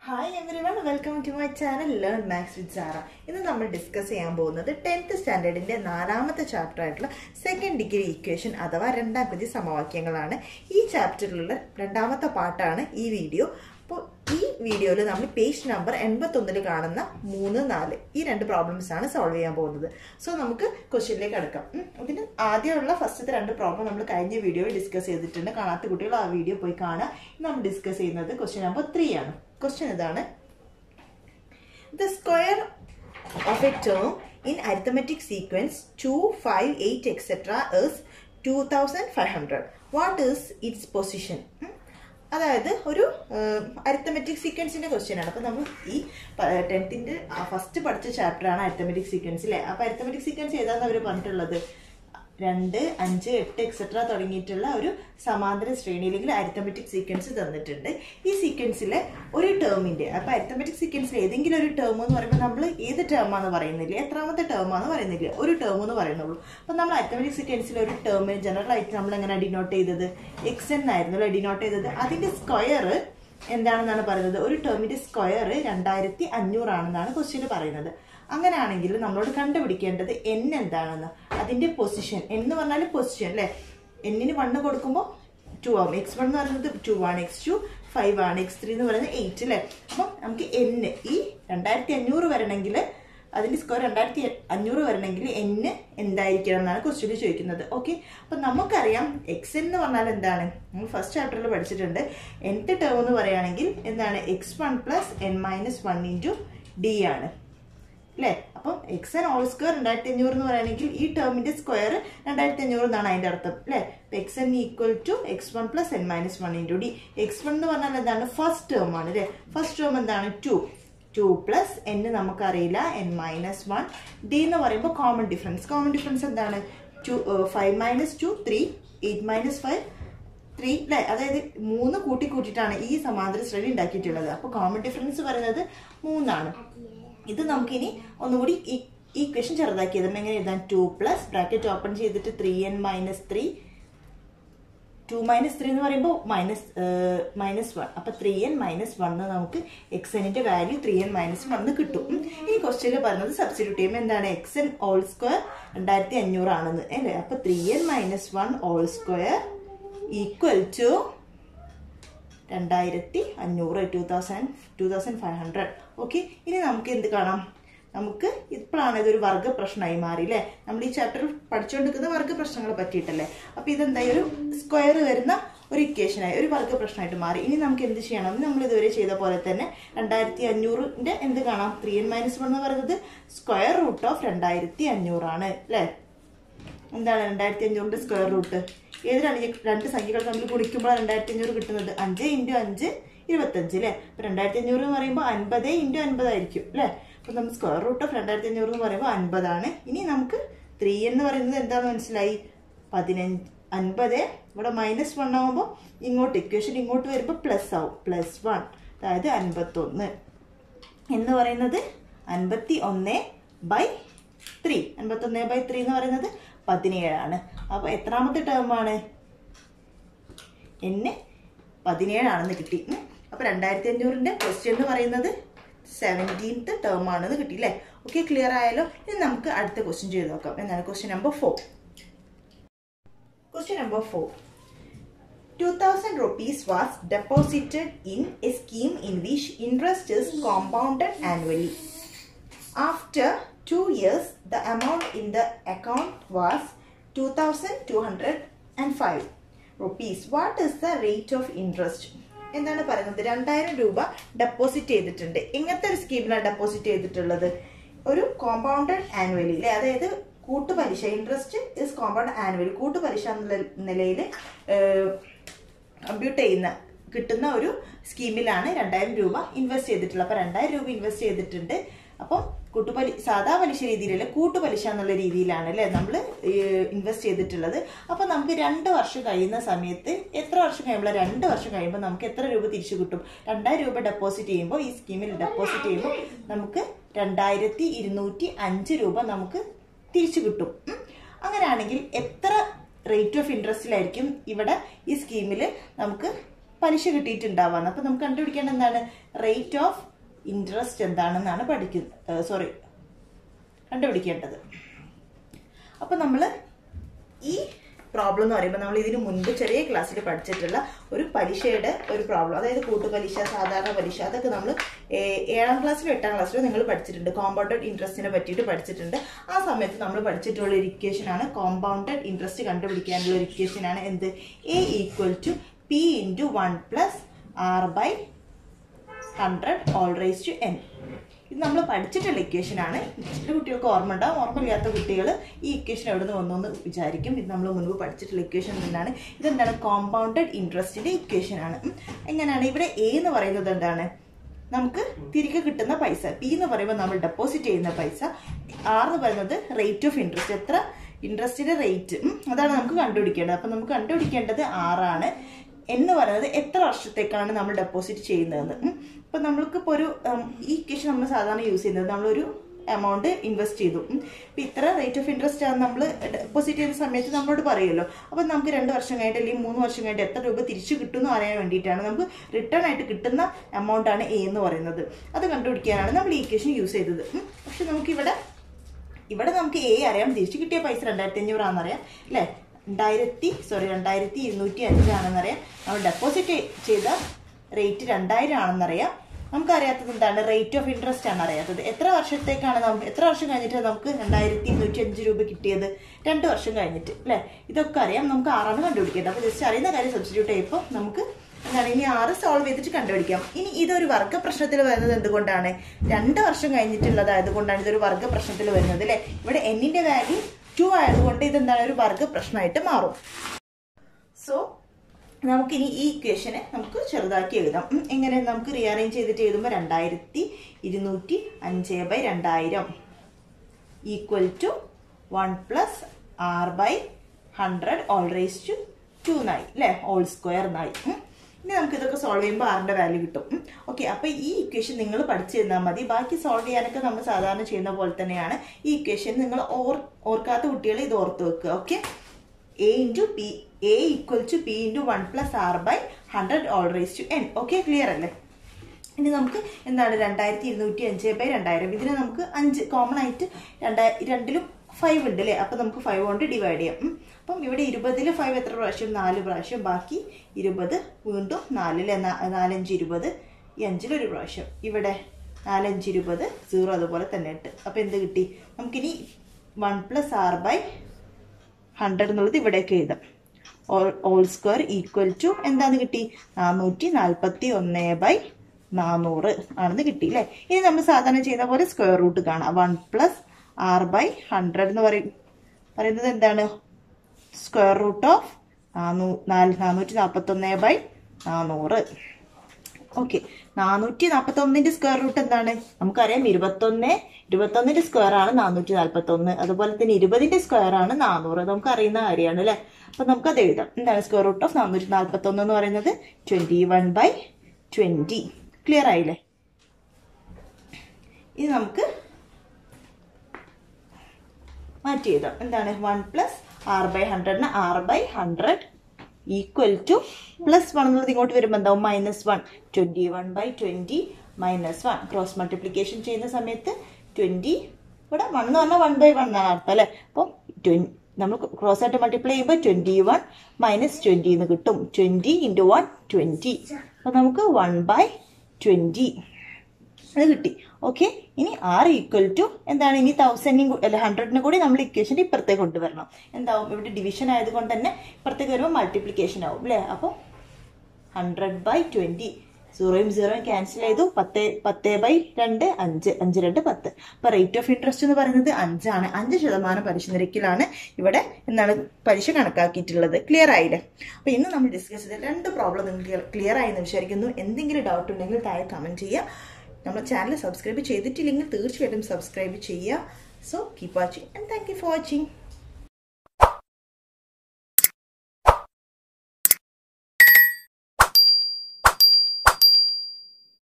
Hi everyone welcome to my channel learn maths with Sara ഇന്ന് നമ്മൾ discuss ചെയ്യാൻ പോകുന്നത് ടെൻത്ത് സ്റ്റാൻഡേർഡിന്റെ നാലാമത്തെ ചാപ്റ്റർ ആയിട്ടുള്ള സെക്കൻഡ് ഡിഗ്രി ഇക്വേഷൻ അഥവാ രണ്ടാം പതി സമവാക്യങ്ങളാണ് ഈ ചാപ്റ്ററിലുള്ള രണ്ടാമത്തെ പാട്ടാണ് ഈ വീഡിയോ അപ്പോൾ ഈ വീഡിയോയിൽ നമ്മൾ പേജ് നമ്പർ എൺപത്തൊന്നിൽ കാണുന്ന മൂന്ന് നാല് ഈ രണ്ട് പ്രോബ്ലംസ് ആണ് സോൾവ് ചെയ്യാൻ പോകുന്നത് സോ നമുക്ക് ക്വസ്റ്റ്യനിലേക്ക് അടുക്കാം ഉം. ഇതിന് ആദ്യമുള്ള ഫസ്റ്റത്തെ രണ്ട് പ്രോബ്ലം നമ്മൾ കഴിഞ്ഞ വീഡിയോയിൽ ഡിസ്കസ് ചെയ്തിട്ടുണ്ട് കാണാത്ത കുട്ടികൾ ആ വീഡിയോ പോയി കാണുക ഇന്ന് നമ്മൾ ഡിസ്കസ് ചെയ്യുന്നത് ക്വസ്റ്റ്യൻ നമ്പർ ത്രീ ആണ് ക്വസ്റ്റ്യൻ ഇതാണ് The square of a term in arithmetic sequence 2, 5, 8, etc. is 2500. What is its position? ഉം. അതായത് ഒരു അരിത്തമെറ്റിക് സീക്വൻസിന്റെ ക്വസ്റ്റ്യൻ ആണ് അപ്പൊ നമ്മൾ ഈ ടെൻത്തിന്റെ ഫസ്റ്റ് പഠിച്ച ചാപ്റ്റർ ആണ് അരിത്തമെറ്റിക് സീക്വൻസ് അല്ലേ അപ്പൊ അരിത്തമെറ്റിക് സീക്വൻസ് ഏതാന്ന് അവർ പറഞ്ഞിട്ടുള്ളത് രണ്ട് അഞ്ച് എട്ട് എക്സെട്ര തുടങ്ങിയിട്ടുള്ള ഒരു സമാന്തര ശ്രേണി അല്ലെങ്കിൽ അരിത്തമെറ്റിക് സീക്വൻസ് തന്നിട്ടുണ്ട് ഈ സീക്വൻസിലെ ഒരു ടേമിന്റെ അപ്പൊ അരിത്തമെറ്റിക് സീക്വൻസിൽ ഏതെങ്കിലും ഒരു ടേം എന്ന് പറയുമ്പോൾ നമ്മൾ ഏത് ടേമാന്ന് പറയുന്നില്ല എത്രാമത്തെ ടേമാന്ന് പറയുന്നില്ല ഒരു ടേം എന്ന് പറയുന്നുള്ളൂ അപ്പൊ നമ്മൾ അരിത്തമെറ്റിക് സീക്വൻസിൽ ഒരു ടേം ജനറൽ ആയിട്ട് നമ്മൾ എങ്ങനെ ഡിനോട്ട് ചെയ്തത് എക്സ് എൻ ആയിരുന്നു ഡിനോട്ട് ചെയ്തത് അതിന്റെ സ്ക്വയർ എന്താണെന്നാണ് പറയുന്നത് ഒരു ടേമിന്റെ സ്ക്വയർ രണ്ടായിരത്തി അഞ്ഞൂറാണെന്നാണ് ക്വസ്റ്റ്യൻ പറയുന്നത് അങ്ങനെയാണെങ്കിൽ നമ്മളോട് കണ്ടുപിടിക്കേണ്ടത് എൻ എന്താണെന്ന് അതിന്റെ പൊസിഷൻ എന്ന് പറഞ്ഞാൽ പൊസിഷൻ അല്ലെ എന്നിന് വണ്ണ് കൊടുക്കുമ്പോൾ ടു ആവും എക്സ് വൺ എന്ന് പറയുന്നത് ടു ആണ് എക്സ് ടു ഫൈവ് ആണ് എക്സ് ത്രീ എന്ന് പറയുന്നത് എയ്റ്റ് അല്ലേ അപ്പം നമുക്ക് എന്ന് ഈ രണ്ടായിരത്തി അഞ്ഞൂറ് വരണമെങ്കിൽ അതിന്റെ സ്കോർ രണ്ടായിരത്തി അഞ്ഞൂറ് വരണമെങ്കിൽ എന്ന് എന്തായിരിക്കണം എന്നാണ് ക്വസ്റ്റ്യൻ ചോദിക്കുന്നത് ഓക്കെ അപ്പൊ നമുക്കറിയാം എക്സ് എന്ന് പറഞ്ഞാൽ എന്താണ് നമ്മൾ ഫസ്റ്റ് ചാപ്റ്ററിൽ പഠിച്ചിട്ടുണ്ട് nth ടേം എന്ന് പറയുകയാണെങ്കിൽ എന്താണ് x one plus n minus one into d ആണ് അല്ലേ അപ്പം എക്സ് എൻ ഓൾ സ്ക്വയർ രണ്ടായിരത്തി അഞ്ഞൂറ് എന്ന് പറയുകയാണെങ്കിൽ ഈ ടേമിന്റെ സ്ക്വയർ രണ്ടായിരത്തി അഞ്ഞൂറ് എന്നാണ് അതിന്റെ അർത്ഥം അല്ലേ x n equal to x one plus n minus one into d x one എന്ന് പറഞ്ഞാൽ എന്താണ് ഫസ്റ്റ് ടേം ആണ് അല്ലേ ഫസ്റ്റ് ടേം എന്താണ് ടു ടു പ്ലസ് എൻ നമുക്കറിയില്ല എൻ മൈനസ് വൺ ഡി എന്ന് പറയുമ്പോൾ കോമൺ ഡിഫറൻസ് കോമൺ ഡിഫറൻസ് എന്താണ് two five minus two three eight minus five three അല്ലെ അതായത് മൂന്ന് കൂട്ടി കൂട്ടിയിട്ടാണ് ഈ സമാന്തര ശ്രേണി ഉണ്ടാക്കിയിട്ടുള്ളത് അപ്പൊ കോമൺ ഡിഫറൻസ് പറയുന്നത് മൂന്നാണ് ഇത് നമുക്കിനി ഒന്നുകൂടി ഈ ഈക്വേഷൻ ചെറുതാക്കി എഴുതാം എങ്ങനെ എഴുതാം ടു പ്ലസ് ബ്രാക്കറ്റ് ഓപ്പൺ ചെയ്തിട്ട് three n minus three two minus three എന്ന് പറയുമ്പോൾ മൈനസ് മൈനസ് വൺ അപ്പൊ ത്രീ എൻ മൈനസ് വൺ നമുക്ക് എക്സ് എന്നിന്റെ value three n minus one കിട്ടും ഉം. ഈ ക്വസ്റ്റ്യനിൽ പറയുന്നത് സബ്സ്റ്റിറ്റ്യൂട്ട് ചെയ്യുമ്പോൾ എന്താണ് എക്സ് എൻ ഓൾ സ്ക്വയർ രണ്ടായിരത്തി അഞ്ഞൂറാണെന്ന് അല്ലേ അപ്പൊ three n minus one whole square equal to രണ്ടായിരത്തി അഞ്ഞൂറ് two thousand two thousand five hundred okay ഇനി നമുക്ക് എന്ത് കാണാം നമുക്ക് ഇപ്പോഴാണ് ഇതൊരു വർഗ പ്രശ്നമായി മാറി അല്ലേ നമ്മൾ ഈ ചാപ്റ്ററിൽ പഠിച്ചുകൊണ്ടിരിക്കുന്ന വർഗ പ്രശ്നങ്ങളെ പറ്റിയിട്ടല്ലേ അപ്പൊ ഇതെന്തായി ഒരു സ്ക്വയർ വരുന്ന ഒരു ഇക്വേഷനായി ഒരു വർഗ പ്രശ്നമായിട്ട് മാറി ഇനി നമുക്ക് എന്ത് ചെയ്യണം നമ്മൾ ഇതുവരെ ചെയ്ത പോലെ തന്നെ രണ്ടായിരത്തി അഞ്ഞൂറിന്റെ എന്ത് കാണാം ത്രീ എൻ മൈനസ് വൺ എന്ന് പറയുന്നത് സ്ക്വയർ റൂട്ട് ഓഫ് രണ്ടായിരത്തി അഞ്ഞൂറാണ് അല്ലേ എന്താണ് രണ്ടായിരത്തി അഞ്ഞൂറിന്റെ സ്ക്വയർ റൂട്ട് ഏതിനാണ് ഈ രണ്ട് സംഖ്യകൾ തമ്മിൽ ഗുണിക്കുമ്പോൾ രണ്ടായിരത്തി അഞ്ഞൂറ് കിട്ടുന്നത് അഞ്ച് ഇൻറ്റു അഞ്ച് ഇരുപത്തഞ്ച് അല്ലേ അപ്പൊ രണ്ടായിരത്തി അഞ്ഞൂറ് എന്ന് പറയുമ്പോൾ അൻപത് ഇൻറ്റു അൻപതായിരിക്കും അല്ലേ അപ്പൊ നമ്മൾ സ്ക്വയർ റൂട്ട് ഓഫ് രണ്ടായിരത്തി അഞ്ഞൂറ് എന്ന് പറയുമ്പോൾ അൻപതാണ് ഇനി നമുക്ക് ത്രീ എന്ന് പറയുന്നത് എന്താന്ന് മനസ്സിലായി പതിനഞ്ച് അൻപത് ഇവിടെ മൈനസ് വൺ ആകുമ്പോൾ ഇങ്ങോട്ട് ഇക്വേഷൻ ഇങ്ങോട്ട് വരുമ്പോൾ പ്ലസ് ആവും പ്ലസ് വൺ അതായത് അൻപത്തൊന്ന് എന്ന് പറയുന്നത് അൻപത്തി ഒന്ന് ബൈ ത്രീ അൻപത്തൊന്ന് ബൈ ത്രീ എന്ന് പറയുന്നത് പതിനേഴാണ് അപ്പോൾ എത്രാമത്തെ ടേമാണ് എന്നെ പതിനേഴാണെന്ന് കിട്ടി ഉം. അപ്പോൾ രണ്ടായിരത്തി അഞ്ഞൂറിൻ്റെ ക്വസ്റ്റ്യൻ എന്ന് പറയുന്നത് സെവൻറ്റീൻത്ത് ടേം ആണെന്ന് കിട്ടി അല്ലേ ഓക്കെ ക്ലിയർ ആയാലോ ഇനി നമുക്ക് അടുത്ത ക്വസ്റ്റ്യൻ ചെയ്ത് നോക്കാം എന്താണ് question number four question number four 2000 rupees was deposited in a scheme in which interest is compounded annually. After two years, the amount in the account was 2205 rupees. What is the rate of interest? എന്താണ് പറയുന്നത് രണ്ടായിരം രൂപ deposit ചെയ്തിട്ടുണ്ട് എങ്ങനത്തെ ഒരു സ്കീമിലാണ് deposit ചെയ്തിട്ടുള്ളത് ഒരു compounded annually അല്ലെ അതായത് കൂട്ടുപലിശ ഇൻട്രസ്റ്റ് ഇസ് കോമ്പൗണ്ട് ആനുവലി കൂട്ടുപലിശ എന്നുള്ള നിലയിൽ കമ്പ്യൂട്ട് ചെയ്യുന്ന കിട്ടുന്ന ഒരു സ്കീമിലാണ് രണ്ടായിരം രൂപ ഇൻവെസ്റ്റ് ചെയ്തിട്ടുള്ളത് അപ്പൊ രണ്ടായിരം രൂപ ഇൻവെസ്റ്റ് ചെയ്തിട്ടുണ്ട് അപ്പം കൂട്ടുപലി സാധാ പലിശ രീതിയിലല്ല കൂട്ടുപലിശ എന്നുള്ള രീതിയിലാണ് അല്ലെ നമ്മൾ ഇൻവെസ്റ്റ് ചെയ്തിട്ടുള്ളത് അപ്പൊ നമുക്ക് രണ്ട് വർഷം കഴിയുന്ന സമയത്ത് എത്ര വർഷം കഴിയുമ്പോൾ രണ്ട് വർഷം കഴിയുമ്പോൾ നമുക്ക് എത്ര രൂപ തിരിച്ചു കിട്ടും രണ്ടായിരം രൂപ ഡെപ്പോസിറ്റ് ചെയ്യുമ്പോൾ ഈ സ്കീമിൽ ഡെപ്പോസിറ്റ് ചെയ്യുമ്പോൾ നമുക്ക് രണ്ടായിരത്തി ഇരുന്നൂറ്റി അഞ്ച് രൂപ നമുക്ക് തിരിച്ചു കിട്ടും ഉം. അങ്ങനെയാണെങ്കിൽ എത്ര റേറ്റ് ഓഫ് ഇൻട്രസ്റ്റിലായിരിക്കും ഇവിടെ ഈ സ്കീമിൽ നമുക്ക് പലിശ കിട്ടിയിട്ടുണ്ടാവാന്ന് അപ്പൊ നമുക്ക് കണ്ടുപിടിക്കേണ്ട എന്താണ് റേറ്റ് ഓഫ് ഇൻട്രസ്റ്റ് എന്താണെന്നാണ് പഠിക്കുന്നത് സോറി കണ്ടുപിടിക്കേണ്ടത് അപ്പൊ നമ്മൾ ഈ പ്രോബ്ലം എന്ന് പറയുമ്പോൾ നമ്മൾ ഇതിന് മുൻപ് ചെറിയ ക്ലാസ്സിൽ പഠിച്ചിട്ടുള്ള ഒരു പലിശയുടെ ഒരു പ്രോബ്ലം അതായത് കൂട്ടുപലിശ സാധാരണ പലിശ അതൊക്കെ നമ്മൾ ഏഴാം ക്ലാസ്സിലോ എട്ടാം ക്ലാസ്സിലോ നിങ്ങൾ പഠിച്ചിട്ടുണ്ട് കോമ്പൗണ്ടഡ് ഇൻട്രസ്റ്റിനെ പറ്റിയിട്ട് പഠിച്ചിട്ടുണ്ട് ആ സമയത്ത് നമ്മൾ പഠിച്ചിട്ടുള്ള ഒരു ഇക്വേഷൻ ആണ് കോമ്പൗണ്ടഡ് ഇൻട്രസ്റ്റ് കണ്ടുപിടിക്കാനുള്ള ഒരു ഇക്വേഷൻ ആണ് എന്ത് A equal to P into one plus R by hundred whole raise to n ഇത് നമ്മൾ പഠിച്ചിട്ടുള്ള ഇക്വേഷൻ ആണ് ചില കുട്ടികൾക്ക് ഓർമ്മ ഉണ്ടാവും ഓർമ്മയില്ലാത്ത കുട്ടികൾ ഈ ഇക്വേഷൻ എവിടെ നിന്ന് വന്നു എന്ന് വിചാരിക്കും ഇത് നമ്മൾ മുൻപ് പഠിച്ചിട്ടുള്ള ഇക്വേഷൻ തന്നെയാണ് ഇതെന്താണ് കോമ്പൗണ്ടഡ് ഇൻട്രസ്റ്റിന്റെ ഇക്വേഷൻ ആണ് ഉം. എങ്ങനെയാണ് ഇവിടെ എ എന്ന് പറയുന്നത് എന്താണ് നമുക്ക് തിരികെ കിട്ടുന്ന പൈസ പി എന്ന് പറയുമ്പോൾ നമ്മൾ ഡെപ്പോസിറ്റ് ചെയ്യുന്ന പൈസ ആർ എന്ന് പറയുന്നത് റേറ്റ് ഓഫ് ഇൻട്രസ്റ്റ് എത്ര ഇൻട്രസ്റ്റിന്റെ റേറ്റ് അതാണ് നമുക്ക് കണ്ടുപിടിക്കേണ്ടത് അപ്പം നമുക്ക് കണ്ടുപിടിക്കേണ്ടത് ആറാണ് എന്ന് പറയുന്നത് എത്ര വർഷത്തേക്കാണ് നമ്മൾ ഡെപ്പോസിറ്റ് ചെയ്യുന്നതെന്ന് ഉം. ഇപ്പൊ നമ്മൾക്ക് ഇപ്പോൾ ഒരു ഉം, ഈ ഇക്വേഷൻ നമ്മൾ സാധാരണ യൂസ് ചെയ്യുന്നത് നമ്മളൊരു എമൗണ്ട് ഇൻവെസ്റ്റ് ചെയ്തു ഉം. ഇപ്പൊ ഇത്ര റേറ്റ് ഓഫ് ഇൻട്രസ്റ്റ് ആണ് നമ്മൾ ഡെപ്പോസിറ്റ് ചെയ്യുന്ന സമയത്ത് നമ്മളോട് പറയുമല്ലോ അപ്പൊ നമുക്ക് രണ്ട് വർഷം കഴിഞ്ഞിട്ട് അല്ലെങ്കിൽ മൂന്ന് വർഷം കഴിഞ്ഞിട്ട് എത്ര രൂപ തിരിച്ചു കിട്ടുമെന്ന് അറിയാൻ വേണ്ടിയിട്ടാണ് നമുക്ക് റിട്ടേൺ ആയിട്ട് കിട്ടുന്ന എമൗണ്ട് ആണ് എ എന്ന് പറയുന്നത് അത് കണ്ടുപിടിക്കാനാണ് നമ്മൾ ഈ ഇക്വേഷൻ യൂസ് ചെയ്തത് ഉം. പക്ഷെ നമുക്കിവിടെ ഇവിടെ നമുക്ക് എ അറിയാം തിരിച്ചു കിട്ടിയ പൈസ രണ്ടായിരത്തി അഞ്ഞൂറാണെന്നറിയാം അല്ലേ രണ്ടായിരത്തി സോറി രണ്ടായിരത്തി ഇരുന്നൂറ്റി അഞ്ചാണെന്നറിയാം നമ്മൾ ഡെപ്പോസിറ്റ് ചെയ്ത റേറ്റ് രണ്ടായിരം ആണെന്നറിയാം നമുക്കറിയാത്തത് എന്താണ് റേറ്റ് ഓഫ് ഇൻട്രസ്റ്റ് ആണ് അറിയാത്തത് എത്ര വർഷത്തേക്കാണ് നമുക്ക് എത്ര വർഷം കഴിഞ്ഞിട്ട് നമുക്ക് രണ്ടായിരത്തി ഇരുന്നൂറ്റി അഞ്ച് രൂപ കിട്ടിയത് രണ്ട് വർഷം കഴിഞ്ഞിട്ട് അല്ലേ ഇതൊക്കെ അറിയാം നമുക്ക് ആറാണ് കണ്ടുപിടിക്കേണ്ടത് അപ്പോൾ ജസ്റ്റ് അറിയുന്ന കാര്യം സബ്സ്റ്റിറ്റ്യൂട്ട് ചെയ്യുമ്പോൾ നമുക്ക് എന്താണ് ഇനി ആറ് സോൾവ് ചെയ്തിട്ട് കണ്ടുപിടിക്കാം ഇനി ഇതൊരു വർഗ പ്രശ്നത്തിൽ വരുന്നത് എന്തുകൊണ്ടാണ് രണ്ട് വർഷം കഴിഞ്ഞിട്ടുള്ളതായത് കൊണ്ടാണ് ഇതൊരു വർഗ പ്രശ്നത്തിൽ വരുന്നത് അല്ലേ ഇവിടെ എന്നിന്റെ വാല്യൂ ടു ആയതുകൊണ്ട് ഇതെന്താണ് ഒരു വർഗ പ്രശ്നമായിട്ട് മാറും സോ നമുക്കിനി ഈ ഇക്വേഷനെ നമുക്ക് ചെറുതാക്കി എഴുതാം ഉം, എങ്ങനെ നമുക്ക് റീഅറേഞ്ച് ചെയ്തിട്ട് എഴുതുമ്പോൾ രണ്ടായിരത്തി ഇരുന്നൂറ്റി അഞ്ച് ബൈ രണ്ടായിരം equal to one plus R by hundred whole raise to two നായി അല്ലേ ഓൾ സ്ക്വയർ നായി ഉം. ഇനി നമുക്ക് ഇതൊക്കെ സോൾവ് ചെയ്യുമ്പോൾ ആറിന്റെ വാല്യൂ കിട്ടും ഓക്കെ അപ്പൊ ഈ ഇക്വേഷൻ നിങ്ങൾ പഠിച്ചു തന്നാൽ മതി ബാക്കി സോൾവ് ചെയ്യാനൊക്കെ നമ്മൾ സാധാരണ ചെയ്യുന്ന പോലെ തന്നെയാണ് ഈ ഇക്വേഷൻ നിങ്ങൾ ഓർ ഓർക്കാത്ത കുട്ടികൾ ഇത് ഓർത്ത് വെക്കുക okay A into P A equal to P into one plus R by hundred whole raise to n okay clear അല്ലേ ഇനി നമുക്ക് എന്താണ് രണ്ടായിരത്തി ഇരുന്നൂറ്റി അഞ്ച് ബൈ രണ്ടായിരം ഇതിനെ നമുക്ക് അഞ്ച് കോമൺ ആയിട്ട് രണ്ടായി രണ്ടിലും ഫൈവ് ഉണ്ട് അല്ലേ അപ്പം നമുക്ക് ഫൈവ് കൊണ്ട് ഡിവൈഡ് ചെയ്യാം ഉം. അപ്പം ഇവിടെ ഇരുപതിൽ ഫൈവ് എത്ര പ്രാവശ്യം നാല് പ്രാവശ്യം ബാക്കി ഇരുപത് വീണ്ടും നാലിലെ നാലഞ്ച് ഇരുപത് ഈ അഞ്ചിലൊരു പ്രാവശ്യം ഇവിടെ നാലഞ്ച് ഇരുപത് സീറോ അതുപോലെ തന്നെ ഇട്ട് അപ്പം എന്ത് കിട്ടി നമുക്കിനി one plus R by hundred എന്നുള്ളത് ഇവിടേക്ക് എഴുതാം ഓൾ സ്ക്വയർ ഈക്വൽ ടു എന്താന്ന് കിട്ടി നാനൂറ്റി നാൽപ്പത്തി ഒന്ന് ബൈ നാനൂറ് ആണെന്ന് കിട്ടി അല്ലേ ഇനി നമ്മൾ സാധാരണ ചെയ്യുന്ന പോലെ സ്ക്വയർ റൂട്ട് കാണാം one plus R by hundred എന്ന് പറയും പറയുന്നത് എന്താണ് സ്ക്വയർ റൂട്ട് ഓഫ് നാനൂ നാല് നാനൂറ്റി നാൽപ്പത്തി ഒന്ന് ബൈ നാനൂറ് ഓക്കെ നാനൂറ്റി നാൽപ്പത്തി ഒന്നിന്റെ സ്ക്വയർ റൂട്ട് എന്താണ് നമുക്കറിയാം ഇരുപത്തൊന്ന് ഇരുപത്തൊന്നിന്റെ സ്ക്വയർ ആണ് നാനൂറ്റി നാൽപ്പത്തി ഒന്ന് അതുപോലെ തന്നെ ഇരുപതിന്റെ സ്ക്വയർ ആണ് നാനൂറ് നമുക്ക് അറിയുന്ന കാര്യമാണ് അല്ലെ അപ്പൊ നമുക്കത് എഴുതാം എന്താണ് സ്ക്വയർ റൂട്ട് ഓഫ് നാനൂറ്റി നാൽപ്പത്തി ഒന്ന് എന്ന് പറയുന്നത് twenty one by twenty clear ആയില്ലേ ഇനി നമുക്ക് മാറ്റി എഴുതാം എന്താണ് വൺ പ്ലസ് ആർ ബൈ ഹൺഡ്രഡിന് R by hundred equal to plus one എന്നുള്ളത് ഇങ്ങോട്ട് വരുമ്പോൾ എന്താവും minus one twenty one by twenty minus one cross multiplication ചെയ്യുന്ന സമയത്ത് ട്വന്റി ഇവിടെ വൺ എന്ന് പറഞ്ഞാൽ വൺ ബൈ വൺ എന്നാണ് അർത്ഥം അല്ലേ അപ്പം ട്വൻ നമ്മൾ ക്രോസ് ആയിട്ട് മൾട്ടിപ്ലൈ ചെയ്യുമ്പോൾ ട്വന്റി വൺ മൈനസ് ട്വന്റി എന്ന് കിട്ടും ട്വന്റി ഇൻറ്റു വൺ ട്വന്റി അപ്പം നമുക്ക് വൺ ബൈ ട്വന്റി അത് കിട്ടി ഓക്കെ ഇനി ആർ ഈക്വൽ ടു എന്താണ് ഇനി തൗസൻഡിനും അല്ല ഹൺഡ്രഡിനും കൂടി നമ്മൾ ഇക്വേഷൻ ഇപ്പുറത്തേക്ക് കൊണ്ടുവരണം എന്താവും ഇവിടെ ഡിവിഷൻ ആയതുകൊണ്ട് തന്നെ ഇപ്പുറത്തേക്ക് വരുമ്പോൾ മൾട്ടിപ്ലിക്കേഷൻ ആവും അല്ലേ അപ്പോൾ ഹൺഡ്രഡ് ബൈ ട്വന്റി സീറോയും സീറോയും ക്യാൻസൽ ചെയ്തു പത്ത് പത്ത് ബൈ രണ്ട് അഞ്ച് അഞ്ച് രണ്ട് പത്ത് അപ്പൊ റേറ്റ് ഓഫ് ഇൻട്രസ്റ്റ് എന്ന് പറയുന്നത് അഞ്ചാണ് അഞ്ച് ശതമാനം പലിശ നിരക്കിലാണ് ഇവിടെ എന്താണ് പലിശ കണക്കാക്കിയിട്ടുള്ളത് ക്ലിയർ ആയില്ലേ അപ്പൊ ഇന്ന് നമ്മൾ ഡിസ്കസ് ചെയ്ത രണ്ട് പ്രോബ്ലം നിങ്ങൾക്ക് ക്ലിയർ ആയി എന്ന് വിചാരിക്കുന്നു എന്തെങ്കിലും ഡൗട്ട് ഉണ്ടെങ്കിൽ താഴെ കമന്റ് ചെയ്യുക നമ്മുടെ ചാനൽ സബ്സ്ക്രൈബ് ചെയ്തിട്ടില്ലെങ്കിൽ തീർച്ചയായിട്ടും സബ്സ്ക്രൈബ് ചെയ്യുക so keep watching and thank you for watching